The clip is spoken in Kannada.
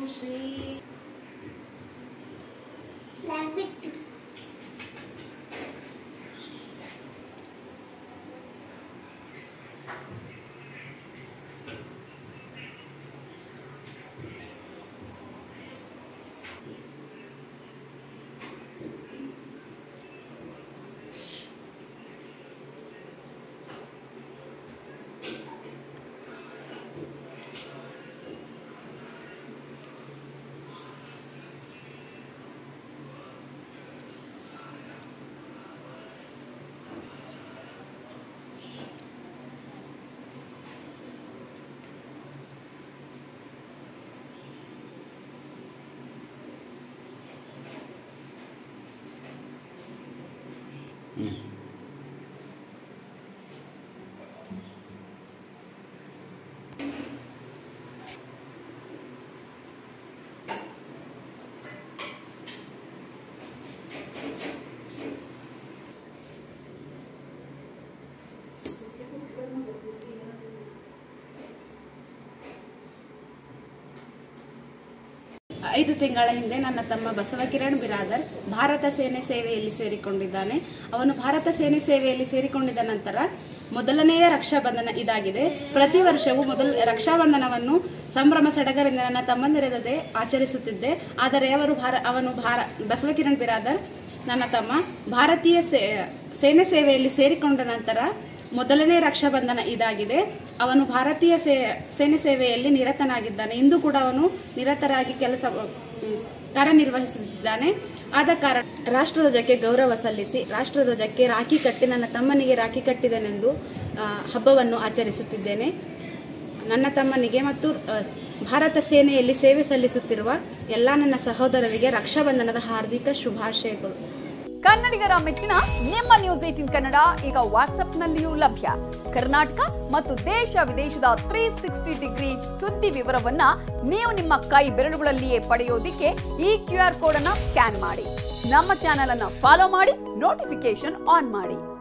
ಶ್ರೀ ಫ್ಲಾಗ್ ಬಿಟ್ಟು ಐದು ತಿಂಗಳ ಹಿಂದೆ ನನ್ನ ತಮ್ಮ ಬಸವ ಕಿರಣ್ ಬಿರಾದರ್ ಭಾರತ ಸೇನೆ ಸೇವೆಯಲ್ಲಿ ಸೇರಿಕೊಂಡಿದ್ದಾನೆ ಅವನು ಭಾರತ ಸೇನೆ ಸೇವೆಯಲ್ಲಿ ಸೇರಿಕೊಂಡಿದ್ದ ನಂತರ ಮೊದಲನೆಯ ರಕ್ಷಾಬಂಧನ ಇದಾಗಿದೆ ಪ್ರತಿ ವರ್ಷವೂ ಮೊದಲ ರಕ್ಷಾಬಂಧನವನ್ನು ಸಂಭ್ರಮ ಸಡಗರಿಂದ ನನ್ನ ತಮ್ಮಂದಿರ ಜೊತೆ ಆಚರಿಸುತ್ತಿದ್ದೆ ಆದರೆ ಅವರು ಭಾರ ಅವನು ಭಾರ ಬಸವ ಕಿರಣ್ ಬಿರಾದರ್ ನನ್ನ ತಮ್ಮ ಭಾರತೀಯ ಸೇ- ಸೇನೆ ಸೇವೆಯಲ್ಲಿ ಸೇರಿಕೊಂಡ ನಂತರ ಮೊದಲನೇ ರಕ್ಷಾಬಂಧನ ಇದಾಗಿದೆ ಅವನು ಭಾರತೀಯ ಸೇ ಸೇನೆ ಸೇವೆಯಲ್ಲಿ ನಿರತನಾಗಿದ್ದಾನೆ ಇಂದು ಕೂಡ ಅವನು ನಿರತರಾಗಿ ಕೆಲಸ ಮ್, ಕಾರ್ಯನಿರ್ವಹಿಸುತ್ತಿದ್ದಾನೆ ಆದ ಕಾರಣ ರಾಷ್ಟ್ರಧ್ವಜಕ್ಕೆ ಗೌರವ ಸಲ್ಲಿಸಿ ರಾಷ್ಟ್ರಧ್ವಜಕ್ಕೆ ರಾಖಿ ಕಟ್ಟಿ ನನ್ನ ತಮ್ಮನಿಗೆ ರಾಖಿ ಕಟ್ಟಿದನೆಂದು ಆ, ಹಬ್ಬವನ್ನು ಆಚರಿಸುತ್ತಿದ್ದೇನೆ ನನ್ನ ತಮ್ಮನಿಗೆ ಮತ್ತು ಆ, ಭಾರತ ಸೇನೆಯಲ್ಲಿ ಸೇವೆ ಸಲ್ಲಿಸುತ್ತಿರುವ ಎಲ್ಲ ನನ್ನ ಸಹೋದರರಿಗೆ ರಕ್ಷಾಬಂಧನದ ಹಾರ್ದಿಕ ಶುಭಾಶಯಗಳು ಕನ್ನಡಿಗರ ಮೆಚ್ಚಿನ ನಿಮ್ಮ ನ್ಯೂಸ್ ಏಟಿನ್ ಕನ್ನಡ ಈಗ ವಾಟ್ಸ್ಆಪ್ನಲ್ಲಿಯೂ ಲಭ್ಯ ಕರ್ನಾಟಕ ಮತ್ತು ದೇಶ ವಿದೇಶದ ತ್ರೀ ಸಿಕ್ಸ್ಟಿ ಡಿಗ್ರಿ ಸುದ್ದಿ ವಿವರವನ್ನ ನೀವು ನಿಮ್ಮ ಕೈ ಬೆರಳುಗಳಲ್ಲಿಯೇ ಪಡೆಯೋದಿಕ್ಕೆ ಈ ಕ್ಯೂ ಆರ್ ಕೋಡ್ ಅನ್ನ ಸ್ಕ್ಯಾನ್ ಮಾಡಿ ನಮ್ಮ ಚಾನೆಲ್ ಅನ್ನ ಫಾಲೋ ಮಾಡಿ ನೋಟಿಫಿಕೇಶನ್ ಆನ್ ಮಾಡಿ